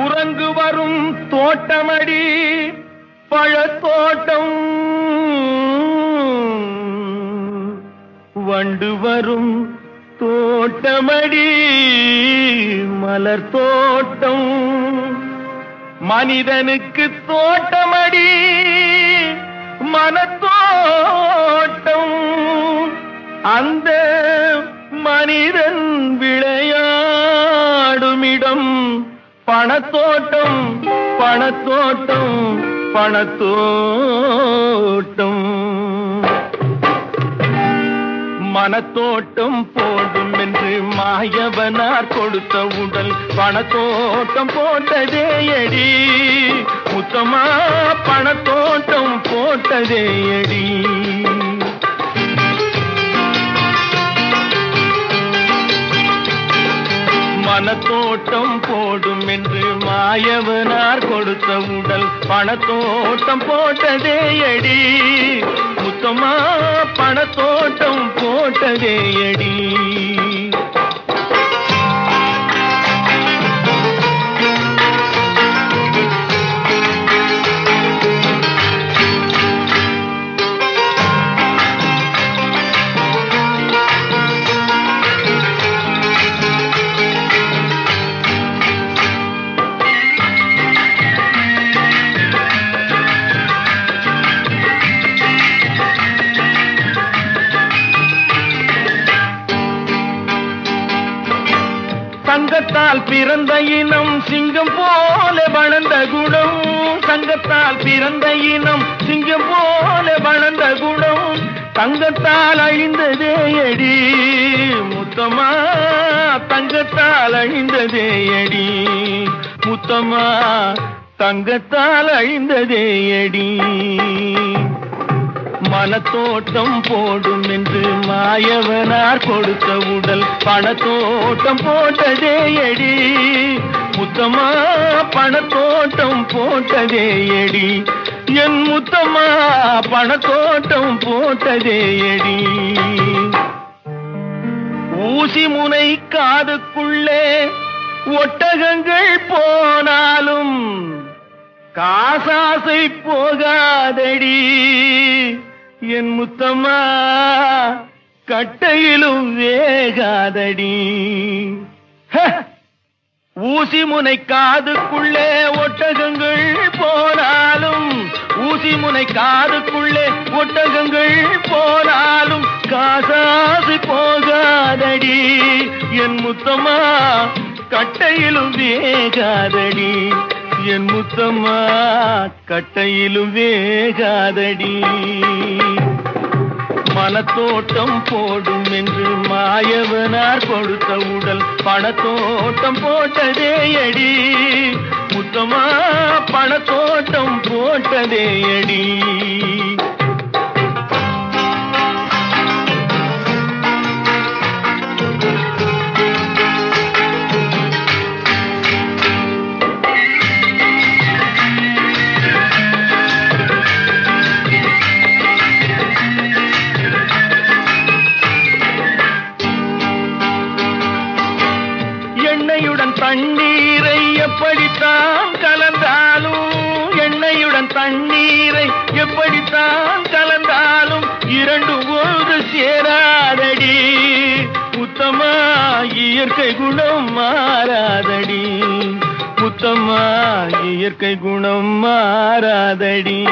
குரங்கு வரும் தோட்டமடி பழத்தோட்டம் வண்டு வரும் தோட்டமடி மலர் தோட்டம் மனிதனுக்கு தோட்டமடி மனத்தோட்டம் அந்த மனிதன் விளையாடுமிடம் பணத்தோட்டம் பணத்தோட்டம் பணத்தோட்டம் மனத்தோட்டம் போடும் என்று மாயவனார் கொடுத்த உடல் பணத்தோட்டம் போட்டதே அடி முத்தமா பணத்தோட்டம் போட்டதே அடி மனத்தோட்டம் போடும் என்று மாயவனார் கொடுத்த உடல் பணத்தோட்டம் போட்டதே அடி முத்தமா பணத்தோட்டம் போட்டதே அடி சங்கத்தால் பிறந்த இனம் சிங்கம் போல வளர்ந்த குணம் சங்கத்தால் பிறந்த இனம் சிங்கம் போல வளர்ந்த குணம் தங்கத்தால் அழிந்ததே அடி முத்தமா தங்கத்தால் அழிந்ததே அடி முத்தமா தங்கத்தால் அழிந்ததே அடி மனத்தோட்டம் போடும் என்று மாயவனார் கொடுத்த உடல் பணத்தோட்டம் போட்டதே அடி முத்தமா பணத்தோட்டம் போட்டதே அடி என் முத்தமா பணத்தோட்டம் போட்டதே அடி ஊசி முனை காதுக்குள்ளே ஒட்டகங்கள் போனாலும் காசாசை போகாதடி என் முத்தம்மா கட்டையிலும் வேகாதடி ஹ! ஊசி முனை காதுக்குள்ளே ஒட்டகங்கள் போனாலும் ஊசி முனை காதுக்குள்ளே ஒட்டகங்கள் போனாலும் காசாசு போகாதடி என் முத்தம்மா கட்டையிலும் வேகாதடி என் முத்தம்மா கட்டையிலும் வேகாதடி மனத்தோட்டம் போடும் என்று மாயவனார் கொடுத்த உடல் பணத்தோட்டம் போட்டதே அடி முத்தமா பணத்தோட்டம் போட்டதே அடி எண்ணெயுடன் தண்ணீரை எப்படித்தான் கலந்தாலும் எண்ணெயுடன் தண்ணீரை எப்படித்தான் கலந்தாலும் இரண்டு ஒன்று சேராதடி முத்தமா இயற்கை குணம் மாறாதடி முத்தமா இயற்கை குணம் மாறாதடி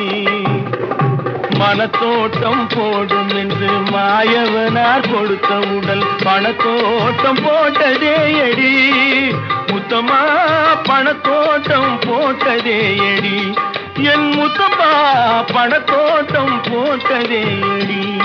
மனத்தோட்டம் போடும் என்று மாயவனார் கொடுத்த உடல் பணத்தோட்டம் போட்டதே அடி முத்தமா பணத்தோட்டம் போட்டதே அடி என் முத்தமா பணத்தோட்டம் போட்டதே அடி